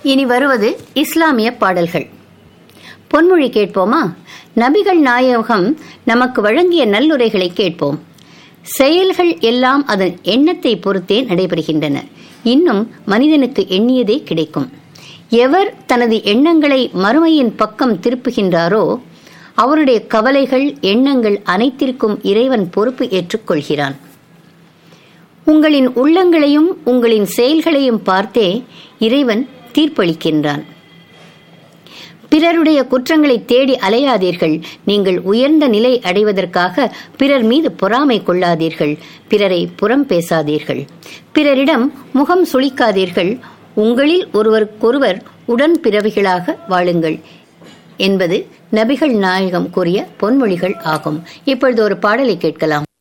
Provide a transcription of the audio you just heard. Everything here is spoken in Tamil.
இனி வருவது இஸ்லாமிய பாடல்கள் பொன்மொழி கேட்போமா நபிகள் நாயகம் நமக்கு வழங்கிய நல்லுரைகளை கேட்போம் செயல்கள் எல்லாம் அதன் எண்ணத்தை பொறுத்தே நடைபெறுகின்றன இன்னும் மனிதனுக்கு எண்ணியதே கிடைக்கும் எவர் தனது எண்ணங்களை மறுமையின் பக்கம் திருப்புகின்றாரோ அவருடைய கவலைகள் எண்ணங்கள் அனைத்திற்கும் இறைவன் பொறுப்பு ஏற்றுக்கொள்கிறான் உங்களின் உள்ளங்களையும் உங்களின் செயல்களையும் பார்த்தே இறைவன் தீர்ப்பளிக்கின்றான் பிறருடைய குற்றங்களை தேடி அலையாதீர்கள் நீங்கள் உயர்ந்த நிலை அடைவதற்காக பிறர் மீது பொறாமை கொள்ளாதீர்கள் பிறரை புறம் பேசாதீர்கள் பிறரிடம் முகம் சுளிக்காதீர்கள் உங்களில் ஒருவருக்கொருவர் உடன் பிறவிகளாக வாழுங்கள் என்பது நபிகள் நாயகம் கூறிய பொன்மொழிகள் ஆகும் இப்பொழுது ஒரு பாடலை கேட்கலாம்